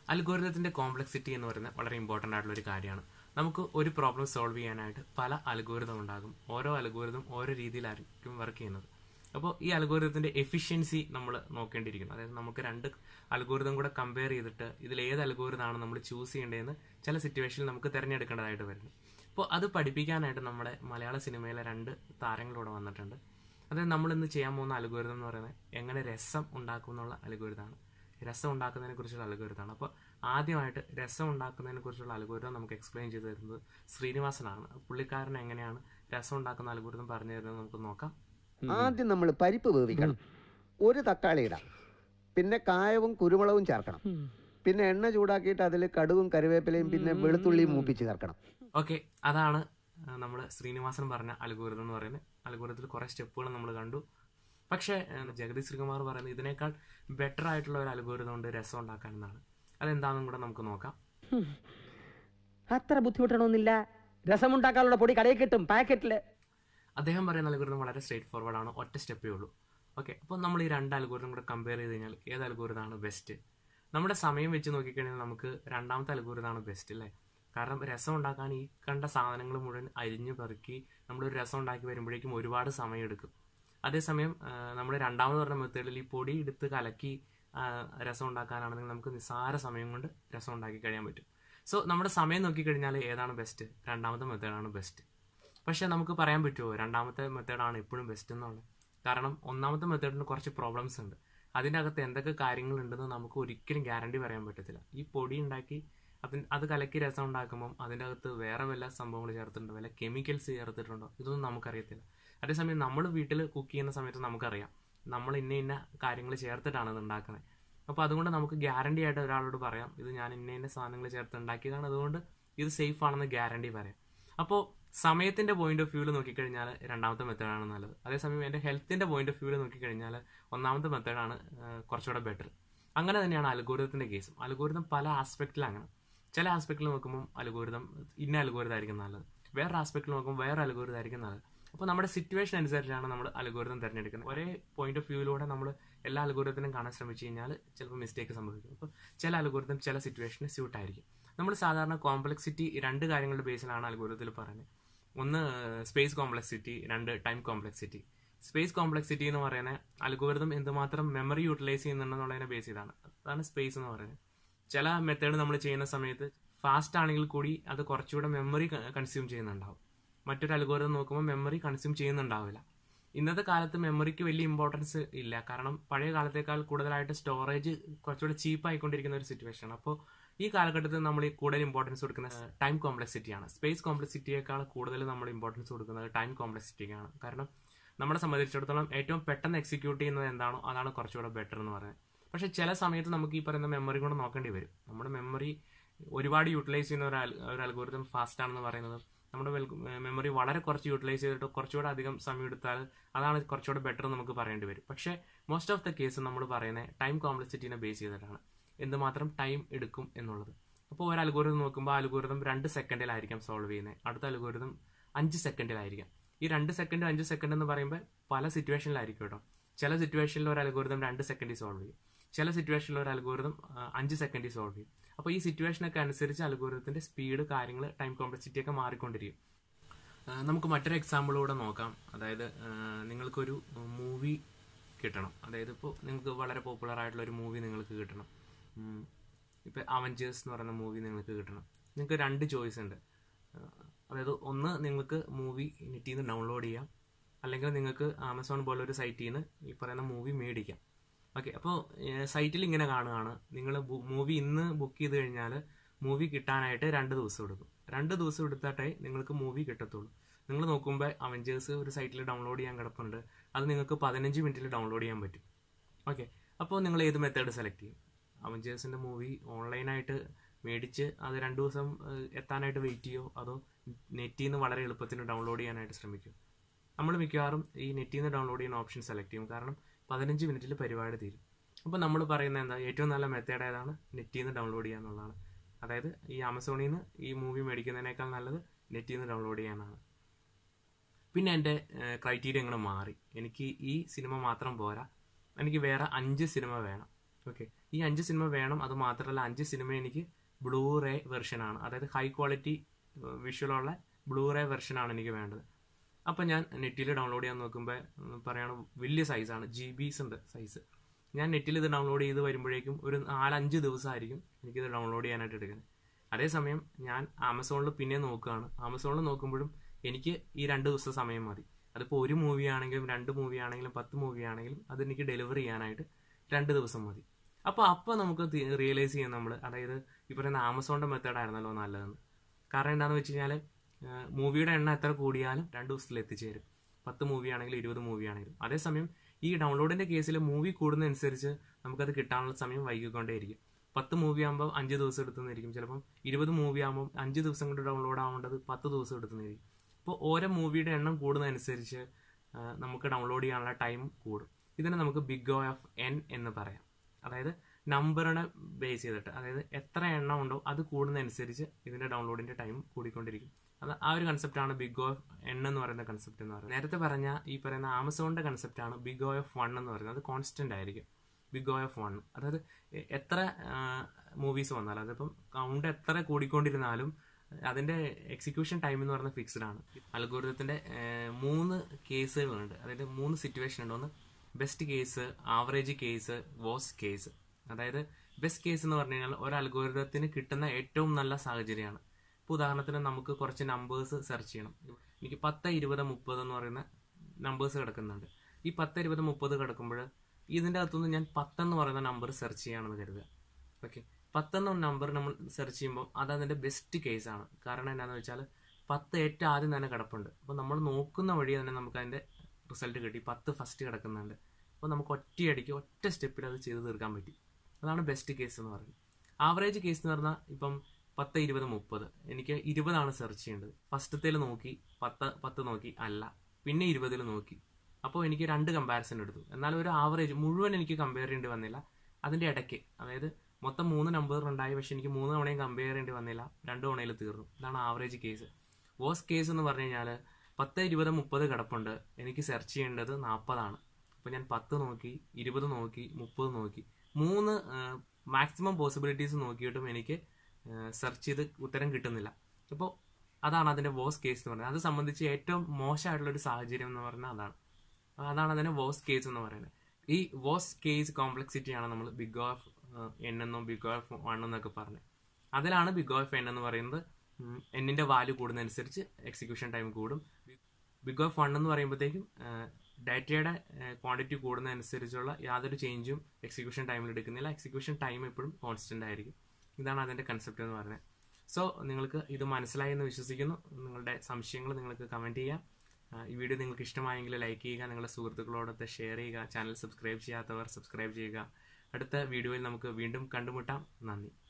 അൽഗോരിതത്തിന്റെ കോംപ്ലക്സിറ്റി എന്ന് പറയുന്നത് വളരെ ഇമ്പോർട്ടന്റ് ആയിട്ടുള്ള ഒരു കാര്യമാണ് നമുക്ക് ഒരു പ്രോബ്ലം സോൾവ് ചെയ്യാനായിട്ട് പല അൽഗോരിതം ഉണ്ടാകും ഓരോ അൽഗോരിതം ഓരോ രീതിയിലായിരിക്കും വർക്ക് ചെയ്യുന്നത് അപ്പോൾ ഈ അൽഗോരിതത്തിന്റെ എഫിഷ്യൻസി നമ്മൾ നോക്കേണ്ടിയിരിക്കുന്നു അതായത് നമുക്ക് രണ്ട് അൽഗോരിതം കൂടെ കമ്പയർ ചെയ്തിട്ട് ഇതിൽ ഏത് അൽഗോരിതമാണ് നമ്മൾ ചൂസ് ചെയ്യേണ്ടതെന്ന് ചില സിറ്റുവേഷനിൽ നമുക്ക് തിരഞ്ഞെടുക്കേണ്ടതായിട്ട് വരുന്നു അപ്പോൾ അത് പഠിപ്പിക്കാനായിട്ട് നമ്മുടെ മലയാള സിനിമയിലെ രണ്ട് താരങ്ങളിവിടെ വന്നിട്ടുണ്ട് അതായത് നമ്മൾ ഇന്ന് ചെയ്യാൻ പോകുന്ന അൽഗോരിതം എന്ന് പറയുന്നത് എങ്ങനെ രസം ഉണ്ടാക്കും എന്നുള്ള അൽഗോരിതമാണ് രസം ഉണ്ടാക്കുന്നതിനെ കുറിച്ചുള്ള അൽഗോരിതമാണ് അപ്പോൾ ആദ്യമായിട്ട് രസം ഉണ്ടാക്കുന്നതിനെ കുറിച്ചുള്ള അൽഗോരിതം നമുക്ക് എക്സ്പ്ലെയിൻ ചെയ്തു തരുന്നത് ശ്രീനിവാസനാണ് പുള്ളിക്കാരൻ എങ്ങനെയാണ് രസം ഉണ്ടാക്കുന്ന അൽഗോരിതം പറഞ്ഞു തരുന്നത് നമുക്ക് നോക്കാം ആദ്യം നമ്മൾ പരിപ്പ് വേവിക്കണം ഒരു തക്കാളി ഇടാം പിന്നെ കായവും കുരുമുളകും ചേർക്കണം പിന്നെ എണ്ണ ചൂടാക്കിയിട്ട് അതിൽ കടുകും കറിവേപ്പിലയും പിന്നെ വെളുത്തുള്ളിയും മൂപ്പിച്ച് ചേർക്കണം ഓക്കെ അതാണ് നമ്മൾ ശ്രീനിവാസൻ പറഞ്ഞ അൽഗോരിതം എന്ന് പറയുന്നത് അൽഗോരിതത്തിൽ കുറേ സ്റ്റെപ്പുകൾ നമ്മൾ കണ്ടു പക്ഷേ ഏഹ്, ജഗദീഷ് ശ്രീകുമാർ പറയുന്നത് ഇതിനേക്കാൾ ബെറ്റർ ആയിട്ടുള്ള ഒരു അൽഗോരിതം ഉണ്ട് രസം ഉണ്ടാക്കാൻ എന്നാണ് അതെന്താണെന്നും കൂടെ നമുക്ക് നോക്കാം അത്ര ബുദ്ധിമുട്ടണമെന്നില്ല രസമുണ്ടാക്കാനുള്ള പൊടി കടയിൽ കിട്ടും പാക്കറ്റില് അദ്ദേഹം പറയുന്ന അൽഗോരിതം വളരെ സ്ട്രേറ്റ് ഫോർവേഡ് ആണ് ഒറ്റ സ്റ്റെപ്പേ ഉള്ളൂ ഓക്കെ അപ്പോൾ നമ്മൾ ഈ രണ്ട് അൽഗോരിതം കൂടെ കമ്പയർ ചെയ്ത് കഴിഞ്ഞാൽ ഏത് അൽഗോരിതമാണ് ബെസ്റ്റ് നമ്മുടെ സമയം വെച്ച് നോക്കിക്കഴിഞ്ഞാൽ നമുക്ക് രണ്ടാമത്തെ അൽഗോരിതമാണ് ബെസ്റ്റ് അല്ലേ കാരണം രസം ഉണ്ടാക്കാൻ ഈ കണ്ട സാധനങ്ങൾ മുഴുവൻ അരിഞ്ഞു പെറുക്കി നമ്മളൊരു രസം ഉണ്ടാക്കി വരുമ്പോഴേക്കും ഒരുപാട് സമയം എടുക്കും അതേസമയം നമ്മൾ രണ്ടാമത് പറഞ്ഞ മെത്തേഡിൽ ഈ പൊടി എടുത്ത് കലക്കി ആ, രസം ഉണ്ടാക്കാനാണെങ്കിൽ നമുക്ക് നിസ്സാര സമയം കൊണ്ട് രസം ഉണ്ടാക്കി കഴിയാൻ പറ്റും സോ നമ്മുടെ സമയം നോക്കിക്കഴിഞ്ഞാൽ ഏതാണ് ബെസ്റ്റ് രണ്ടാമത്തെ മെത്തേഡാണ് ബെസ്റ്റ് പക്ഷെ നമുക്ക് പറയാൻ പറ്റുമോ രണ്ടാമത്തെ മെത്തേഡാണ് എപ്പോഴും ബെസ്റ്റ് എന്നുള്ളത് കാരണം ഒന്നാമത്തെ മെത്തേഡിന് കുറച്ച് പ്രോബ്ലംസ് ഉണ്ട് അതിൻ്റെ അകത്ത് എന്തൊക്കെ കാര്യങ്ങൾ ഉണ്ടെന്ന് നമുക്ക് ഒരിക്കലും ഗ്യാരണ്ടി പറയാൻ പറ്റത്തില്ല ഈ പൊടി ഉണ്ടാക്കി അതിന് അത് കലക്കി രസം ഉണ്ടാക്കുമ്പം അതിൻ്റെ അകത്ത് വേറെ വല്ല സംഭവങ്ങൾ ചേർത്തിട്ടുണ്ടോ വല്ല കെമിക്കൽസ് ചേർത്തിട്ടുണ്ടോ ഇതൊന്നും നമുക്കറിയത്തില്ല അതേസമയം നമ്മൾ വീട്ടിൽ കുക്ക് ചെയ്യുന്ന സമയത്ത് നമുക്കറിയാം നമ്മൾ ഇന്ന ഇന്ന കാര്യങ്ങൾ ചേർത്തിട്ടാണ് ഇത് ഉണ്ടാക്കുന്നത് അപ്പോൾ അതുകൊണ്ട് നമുക്ക് ഗ്യാരണ്ടി ആയിട്ട് ഒരാളോട് പറയാം ഇത് ഞാൻ ഇന്ന ഇന്ന സാധനങ്ങൾ ചേർത്ത് ഉണ്ടാക്കിയതാണ് അതുകൊണ്ട് ഇത് സേഫ് ആണെന്ന് ഗ്യാരണ്ടി പറയാം അപ്പോൾ സമയത്തിന്റെ പോയിന്റ് ഓഫ് വ്യൂവിൽ നോക്കിക്കഴിഞ്ഞാൽ രണ്ടാമത്തെ മെത്തേഡാണ് നല്ലത് അതേസമയം എൻ്റെ ഹെൽത്തിന്റെ പോയിന്റ് ഓഫ് വ്യൂവിൽ നോക്കിക്കഴിഞ്ഞാൽ ഒന്നാമത്തെ മെത്തേഡാണ് കുറച്ചുകൂടെ ബെറ്റർ അങ്ങനെ തന്നെയാണ് അൽഗോരിതത്തിന്റെ കേസും അൽഗോരിതം പല ആസ്പെക്റ്റിൽ അങ്ങനെ ചില ആസ്പെക്റ്റിൽ നോക്കുമ്പോൾ അൽഗോരിതം ഇന്ന അൽഗോരിതം ആയിരിക്കും നല്ലത് വേറെ ആസ്പെക്റ്റിൽ നോക്കുമ്പോൾ വേറെ അൽഗോരിതം ആയിരിക്കും നല്ലത് അപ്പോൾ നമ്മുടെ സിറ്റുവേഷൻ അനുസരിച്ചാണ് നമ്മൾ അൽഗോരിതം തിരഞ്ഞെടുക്കുന്നത് ഒരേ പോയിന്റ് ഓഫ് വ്യൂവിലൂടെ നമ്മൾ എല്ലാ അൽഗോരിതത്തിനും കാണാൻ ശ്രമിച്ചു കഴിഞ്ഞാൽ ചിലപ്പോൾ മിസ്റ്റേക്ക് സംഭവിക്കും അപ്പോൾ ചില അൽഗോരിതം ചില സിറ്റുവേഷന് സ്യൂട്ട് ആയിരിക്കും നമ്മൾ സാധാരണ കോംപ്ലക്സിറ്റി രണ്ട് കാര്യങ്ങളുടെ ബേസിലാണ് അൽഗോരിതത്തിൽ പറയുന്നത് ഒന്ന് സ്പേസ് കോംപ്ലക്സിറ്റി രണ്ട് ടൈം കോംപ്ലക്സിറ്റി സ്പേസ് കോംപ്ലക്സിറ്റി എന്ന് പറയുന്നത് അൽഗോരിതം എന്തുമാത്രം മെമ്മറി യൂട്ടിലൈസ് ചെയ്യുന്നുണ്ടെന്നുള്ളതിനെ ബേസ് ചെയ്താണ് അതാണ് സ്പേസ് എന്ന് പറയുന്നത് ചില മെത്തേഡ് നമ്മൾ ചെയ്യുന്ന സമയത്ത് ഫാസ്റ്റ് ആണെങ്കിൽ കൂടി അത് കുറച്ചുകൂടെ മെമ്മറി കൺസ്യൂം ചെയ്യുന്നുണ്ടാവും മറ്റൊരു അൽഗോരിതം നോക്കുമ്പോൾ മെമ്മറി കൺസ്യൂം ചെയ്യുന്നുണ്ടാവില്ല ഇന്നത്തെ കാലത്ത് മെമ്മറിക്ക് വലിയ ഇമ്പോർട്ടൻസ് ഇല്ല കാരണം പഴയ കാലത്തേക്കാൾ കൂടുതലായിട്ട് സ്റ്റോറേജ് കുറച്ചുകൂടെ ചീപ്പ് ആയിക്കൊണ്ടിരിക്കുന്ന ഒരു സിറ്റുവേഷൻ അപ്പോൾ ഈ കാലഘട്ടത്തിൽ നമ്മൾ ഈ കൂടുതൽ ഇമ്പോർട്ടൻസ് കൊടുക്കുന്ന ടൈം കോംപ്ലക്സിറ്റിയാണ് സ്പേസ് കോംപ്ലക്സിറ്റിയേക്കാൾ കൂടുതൽ നമ്മൾ ഇമ്പോർട്ടൻസ് കൊടുക്കുന്നത് ടൈം കോംപ്ലക്സിറ്റിക്കാണ് കാരണം നമ്മളെ സംബന്ധിച്ചിടത്തോളം ഏറ്റവും പെട്ടെന്ന് എക്സിക്യൂട്ട് ചെയ്യുന്നത് എന്താണോ അതാണ് കുറച്ചുകൂടെ ബെറ്റർ എന്ന് പറയുന്നത് പക്ഷെ ചില സമയത്ത് നമുക്ക് ഈ പറയുന്ന മെമ്മറി കൂടെ നോക്കേണ്ടി വരും നമ്മുടെ മെമ്മറി ഒരുപാട് യൂട്ടിലൈസ് ചെയ്യുന്ന ഒരു അൽ- ഒരു അൽഗോരിതം ഫാസ്റ്റ് ആണെന്ന് പറയുന്നത് നമ്മുടെ മെമ്മറി വളരെ കുറച്ച് യൂട്ടിലൈസ് ചെയ്തിട്ട് കുറച്ചുകൂടെ അധികം സമയം എടുത്താൽ അതാണ് കുറച്ചുകൂടെ ബെറ്റർ നമുക്ക് പറയേണ്ടി വരും പക്ഷേ മോസ്റ്റ് ഓഫ് ദ കേസ് നമ്മൾ പറയുന്നത് ടൈം കോംപ്ലക്സിറ്റിനെ ബേസ് ചെയ്തിട്ടാണ് എന്തുമാത്രം ടൈം എടുക്കും എന്നുള്ളത് അപ്പോൾ ഒരു അൽഗോരിതം നോക്കുമ്പോൾ അൽഗോരിതം രണ്ട് സെക്കൻഡിലായിരിക്കാം സോൾവ് ചെയ്യുന്നത് അടുത്ത അൽഗോരിതം അഞ്ച് സെക്കൻഡിലായിരിക്കാം ഈ രണ്ട് സെക്കൻഡ് അഞ്ച് സെക്കൻഡ് എന്ന് പറയുമ്പോൾ പല സിറ്റുവേഷനിലായിരിക്കും കേട്ടോ ചില സിറ്റുവേഷനിൽ ഒരു അൽഗോരിതം രണ്ട് സെക്കൻഡിൽ സോൾവ് ചെയ്യും ചില സിറ്റുവേഷനിൽ ഒരു അൽഗോരിതം അഞ്ച് സെക്കൻഡിൽ സോൾവ് ചെയ്യും അപ്പോൾ ഈ സിറ്റുവേഷനൊക്കെ അനുസരിച്ച് അൽഗോരിതത്തിന്റെ സ്പീഡ് കാര്യങ്ങൾ ടൈം കോംപ്ലക്സിറ്റി ഒക്കെ മാറിക്കൊണ്ടിരിക്കും ആ, നമുക്ക് മറ്റൊരു എക്സാമ്പിൾ കൂടെ നോക്കാം അതായത് ആ, നിങ്ങൾക്കൊരു മൂവി കിട്ടണം അതായത് ഇപ്പോൾ നിങ്ങൾക്ക് വളരെ പോപ്പുലർ ആയിട്ടുള്ള ഒരു മൂവി നിങ്ങൾക്ക് കിട്ടണം ഉം, ഇപ്പൊ അവഞ്ചേഴ്സ് എന്ന് പറയുന്ന മൂവി നിങ്ങൾക്ക് കിട്ടണം നിങ്ങൾക്ക് രണ്ട് ചോയ്സ് ഉണ്ട് ആ, അതായത് ഒന്ന് നിങ്ങൾക്ക് മൂവി നെറ്റിൽ നിന്ന് ഡൗൺലോഡ് ചെയ്യാം അല്ലെങ്കിൽ നിങ്ങൾക്ക് ആമസോൺ പോലെ ഒരു സൈറ്റിൽ നിന്ന് ഈ പറയുന്ന മൂവി മേടിക്കാം ഓക്കെ അപ്പോൾ സൈറ്റിൽ ഇങ്ങനെ കാണുകയാണ് നിങ്ങൾ മൂവി ഇന്ന് ബുക്ക് ചെയ്ത് കഴിഞ്ഞാൽ മൂവി കിട്ടാനായിട്ട് രണ്ട് ദിവസം എടുക്കും രണ്ട് ദിവസം എടുത്തിട്ടേ നിങ്ങൾക്ക് മൂവി കിട്ടത്തുള്ളൂ നിങ്ങൾ നോക്കുമ്പോൾ അവഞ്ചേഴ്സ് ഒരു സൈറ്റിൽ ഡൗൺലോഡ് ചെയ്യാൻ കിടപ്പുണ്ട് അത് നിങ്ങൾക്ക് പതിനഞ്ച് മിനിറ്റിൽ ഡൗൺലോഡ് ചെയ്യാൻ പറ്റും ഓക്കെ അപ്പോൾ നിങ്ങൾ ഏത് മെത്തേഡ് സെലക്ട് ചെയ്യും അവഞ്ചേഴ്സിൻ്റെ മൂവി ഓൺലൈനായിട്ട് മേടിച്ച് അത് രണ്ട് ദിവസം ഏഹ്, എത്താനായിട്ട് വെയിറ്റ് ചെയ്യോ അതോ നെറ്റിൽ നിന്ന് വളരെ എളുപ്പത്തിന് ഡൗൺലോഡ് ചെയ്യാനായിട്ട് ശ്രമിക്കും നമ്മൾ മിക്കവാറും ഈ നെറ്റിൽ നിന്ന് ഡൗൺലോഡ് ചെയ്യുന്ന ഓപ്ഷൻ സെലക്ട് ചെയ്യും കാരണം പതിനഞ്ച് മിനിറ്റിൽ പരിപാടി തീരും അപ്പോൾ നമ്മൾ പറയുന്നത് എന്താ ഏറ്റവും നല്ല മെത്തേഡ് ഏതാണ് നെറ്റിൽ നിന്ന് ഡൗൺലോഡ് ചെയ്യുക എന്നുള്ളതാണ് അതായത് ഈ ആമസോണിൽ നിന്ന് ഈ മൂവി മേടിക്കുന്നതിനേക്കാൾ നല്ലത് നെറ്റിൽ നിന്ന് ഡൗൺലോഡ് ചെയ്യാനാണ് പിന്നെ എൻ്റെ ക്രൈറ്റീരിയ ഇങ്ങനെ മാറി എനിക്ക് ഈ സിനിമ മാത്രം പോരാ എനിക്ക് വേറെ അഞ്ച് സിനിമ വേണം ഓക്കെ ഈ അഞ്ച് സിനിമ വേണം അത് മാത്രമല്ല അഞ്ച് സിനിമ എനിക്ക് ബ്ലൂ റേ വെർഷനാണ് അതായത് ഹൈ ക്വാളിറ്റി വിഷ്വലുള്ള ബ്ലൂ റേ വെർഷനാണ് എനിക്ക് വേണ്ടത് അപ്പം ഞാൻ നെറ്റിൽ ഡൗൺലോഡ് ചെയ്യാൻ നോക്കുമ്പോൾ പറയാണ് വലിയ സൈസാണ് ജി ബീസ് ഉണ്ട് സൈസ് ഞാൻ നെറ്റിൽ ഇത് ഡൗൺലോഡ് ചെയ്ത് വരുമ്പോഴേക്കും ഒരു നാലഞ്ച് ദിവസമായിരിക്കും എനിക്കിത് ഡൗൺലോഡ് ചെയ്യാനായിട്ട് എടുക്കുന്നത് അതേസമയം ഞാൻ ആമസോണിൽ പിന്നെ നോക്കുകയാണ് ആമസോണിൽ നോക്കുമ്പോഴും എനിക്ക് ഈ രണ്ട് ദിവസം സമയം മതി അതിപ്പോൾ ഒരു മൂവി ആണെങ്കിലും രണ്ട് മൂവി ആണെങ്കിലും പത്ത് മൂവി ആണെങ്കിലും അത് എനിക്ക് ഡെലിവറി ചെയ്യാനായിട്ട് രണ്ട് ദിവസം മതി അപ്പോൾ അപ്പോൾ നമുക്ക് റിയലൈസ് ചെയ്യാം നമ്മൾ അതായത് ഈ പറയുന്ന ആമസോണിൻ്റെ മെത്തേഡായിരുന്നല്ലോ നല്ലതെന്ന് കാരണം എന്താണെന്ന് വെച്ച് കഴിഞ്ഞാൽ മൂവിയുടെ എണ്ണം എത്ര കൂടിയാലും രണ്ട് ദിവസത്തിൽ എത്തിച്ചേരും പത്ത് മൂവി ആണെങ്കിലും ഇരുപത് മൂവി ആണെങ്കിലും അതേസമയം ഈ ഡൗൺലോഡിൻ്റെ കേസിൽ മൂവി കൂടുന്നതനുസരിച്ച് നമുക്കത് കിട്ടാനുള്ള സമയം വൈകിക്കൊണ്ടേയിരിക്കും പത്ത് മൂവി ആകുമ്പോൾ അഞ്ച് ദിവസം എടുത്തുന്നിരിക്കും ചിലപ്പം ഇരുപത് മൂവി ആകുമ്പോൾ അഞ്ച് ദിവസം കൊണ്ട് ഡൗൺലോഡ് ആവേണ്ടത് പത്ത് ദിവസം എടുത്തുന്നിരിക്കും അപ്പോൾ ഓരോ മൂവിയുടെ എണ്ണം കൂടുന്നതനുസരിച്ച് ആ, നമുക്ക് ഡൗൺലോഡ് ചെയ്യാനുള്ള ടൈം കൂടും ഇതിനെ നമുക്ക് ബിഗ് ഓ ഓഫ് എൻ എന്ന് പറയാം അതായത് നമ്പറിനെ ബേസ് ചെയ്തിട്ട് അതായത് എത്ര എണ്ണം ഉണ്ടോ അത് കൂടുന്നതനുസരിച്ച് ഇതിന്റെ ഡൗൺലോഡിന്റെ ടൈം കൂടിക്കൊണ്ടിരിക്കും അത് ആ ഒരു കൺസെപ്റ്റാണ് ബിഗ് ഓഫ് എൺ എന്ന് പറയുന്ന കൺസെപ്റ്റ് എന്ന് പറയുന്നത് നേരത്തെ പറഞ്ഞ ഈ പറയുന്ന ആമസോണിന്റെ കൺസെപ്റ്റാണ് ബിഗ് ഓ എഫ് വൺ എന്ന് പറയുന്നത് അത് കോൺസ്റ്റന്റ് ആയിരിക്കും ബിഗ് ഓ എഫ് വൺ അതായത് എ- എത്ര മൂവീസ് വന്നാലും അതിപ്പം കൗണ്ട് എത്ര കൂടിക്കൊണ്ടിരുന്നാലും അതിന്റെ എക്സിക്യൂഷൻ ടൈം എന്ന് പറയുന്നത് ഫിക്സ്ഡ് ആണ് അൽഗോരിതത്തിന്റെ മൂന്ന് കേസുകളുണ്ട് അതായത് മൂന്ന് സിറ്റുവേഷൻ ഉണ്ട് ഒന്ന് ബെസ്റ്റ് കേസ് ആവറേജ് കേസ് വോസ് കേസ് അതായത് ബെസ്റ്റ് കേസ് എന്ന് പറഞ്ഞു കഴിഞ്ഞാൽ ഒരു അൽഗോരിതത്തിന് കിട്ടുന്ന ഏറ്റവും നല്ല സാഹചര്യമാണ് ഇപ്പോൾ ഉദാഹരണത്തിന് നമുക്ക് കുറച്ച് നമ്പേഴ്സ് സെർച്ച് ചെയ്യണം എനിക്ക് പത്ത് ഇരുപത് മുപ്പത് എന്ന് പറയുന്ന നമ്പേഴ്സ് കിടക്കുന്നുണ്ട് ഈ പത്ത് ഇരുപത് മുപ്പത് കിടക്കുമ്പോൾ ഇതിൻ്റെ അകത്തുനിന്ന് ഞാൻ പത്തെന്ന് പറയുന്ന നമ്പർ സെർച്ച് ചെയ്യുകയാണെന്ന് കരുതുക ഓക്കെ പത്തെന്ന നമ്പർ നമ്മൾ സെർച്ച് ചെയ്യുമ്പോൾ അത് അതിൻ്റെ ബെസ്റ്റ് കേസാണ് കാരണം എന്താണെന്ന് വെച്ചാൽ പത്ത് ഏറ്റവും ആദ്യം തന്നെ കിടപ്പുണ്ട് അപ്പോൾ നമ്മൾ നോക്കുന്ന വഴി തന്നെ നമുക്ക് അതിൻ്റെ റിസൾട്ട് കിട്ടി പത്ത് ഫസ്റ്റ് കിടക്കുന്നുണ്ട് അപ്പോൾ നമുക്ക് ഒറ്റയടിക്ക് ഒറ്റ സ്റ്റെപ്പിൽ അത് ചെയ്ത് തീർക്കാൻ പറ്റി അതാണ് ബെസ്റ്റ് കേസ് എന്ന് പറയുന്നത് ആവറേജ് കേസ് എന്ന് പറഞ്ഞാൽ ഇപ്പം പത്ത് ഇരുപത് മുപ്പത് എനിക്ക് ഇരുപതാണ് സെർച്ച് ചെയ്യേണ്ടത് ഫസ്റ്റത്തേൽ നോക്കി പത്ത് പത്ത് നോക്കി അല്ല പിന്നെ ഇരുപതിൽ നോക്കി അപ്പോൾ എനിക്ക് രണ്ട് കമ്പാരിസൺ എടുത്തു എന്നാൽ ഒരു ആവറേജ് മുഴുവൻ എനിക്ക് കമ്പയർ ചെയ്യേണ്ടി വന്നില്ല അതിൻ്റെ ഇടയ്ക്ക് അതായത് മൊത്തം മൂന്ന് നമ്പർ ഉണ്ടായി പക്ഷെ എനിക്ക് മൂന്ന് തവണയും കമ്പയർ ചെയ്യേണ്ടി വന്നില്ല രണ്ട് തവണയിൽ തീർന്നു ഇതാണ് ആവറേജ് കേസ് വോസ് കേസ് എന്ന് പറഞ്ഞു കഴിഞ്ഞാൽ പത്ത് ഇരുപത് മുപ്പത് കിടപ്പുണ്ട് എനിക്ക് സെർച്ച് ചെയ്യേണ്ടത് നാൽപ്പതാണ് അപ്പോൾ ഞാൻ പത്ത് നോക്കി ഇരുപത് നോക്കി മുപ്പത് നോക്കി മൂന്ന് മാക്സിമം പോസിബിലിറ്റീസ് നോക്കിയിട്ടും എനിക്ക് സെർച്ച് ചെയ്ത് ഉത്തരം കിട്ടുന്നില്ല അപ്പോൾ അതാണ് അതിൻ്റെ വോസ് കേസ് എന്ന് പറയുന്നത് അത് സംബന്ധിച്ച് ഏറ്റവും മോശമായിട്ടുള്ള ഒരു സാഹചര്യം എന്ന് പറഞ്ഞാൽ അതാണ് അതാണ് അതിന്റെ വോസ് കേസ് എന്ന് പറയുന്നത് ഈ വോസ് കേസ് കോംപ്ലക്സിറ്റിയാണ് നമ്മൾ ബിഗ് ഓഫ് എൻ എന്നോ ബിഗ് ഓഫ് വൺ എന്നൊക്കെ പറഞ്ഞത് അതിലാണ് ബിഗ് ഓഫ് എൻ എന്ന് പറയുന്നത് എന്നിന്റെ വാല്യൂ കൂടുന്നതനുസരിച്ച് എക്സിക്യൂഷൻ ടൈം കൂടും ബിഗ് ഓഫ് വൺ എന്ന് പറയുമ്പോഴത്തേക്കും ഡാറ്റയുടെ ക്വാണ്ടിറ്റി കൂടുന്നതനുസരിച്ചുള്ള യാതൊരു ചേഞ്ചും എക്സിക്യൂഷൻ ടൈമിൽ എടുക്കുന്നില്ല എക്സിക്യൂഷൻ ടൈം എപ്പോഴും കോൺസ്റ്റന്റ് ആയിരിക്കും ഇതാണ് അതിന്റെ കൺസെപ്റ്റ് എന്ന് പറയുന്നത് സോ നിങ്ങൾക്ക് ഇത് മനസ്സിലായി എന്ന് വിശ്വസിക്കുന്നു നിങ്ങളുടെ സംശയങ്ങൾ നിങ്ങൾക്ക് കമന്റ് ചെയ്യാം ആ, ഈ വീഡിയോ നിങ്ങൾക്ക് ഇഷ്ടമായെങ്കിൽ ലൈക്ക് ചെയ്യുക നിങ്ങളുടെ സുഹൃത്തുക്കളോടൊത്ത് ഷെയർ ചെയ്യുക ചാനൽ സബ്സ്ക്രൈബ് ചെയ്യാത്തവർ സബ്സ്ക്രൈബ് ചെയ്യുക അടുത്ത വീഡിയോയിൽ നമുക്ക് വീണ്ടും കണ്ടുമുട്ടാം നന്ദി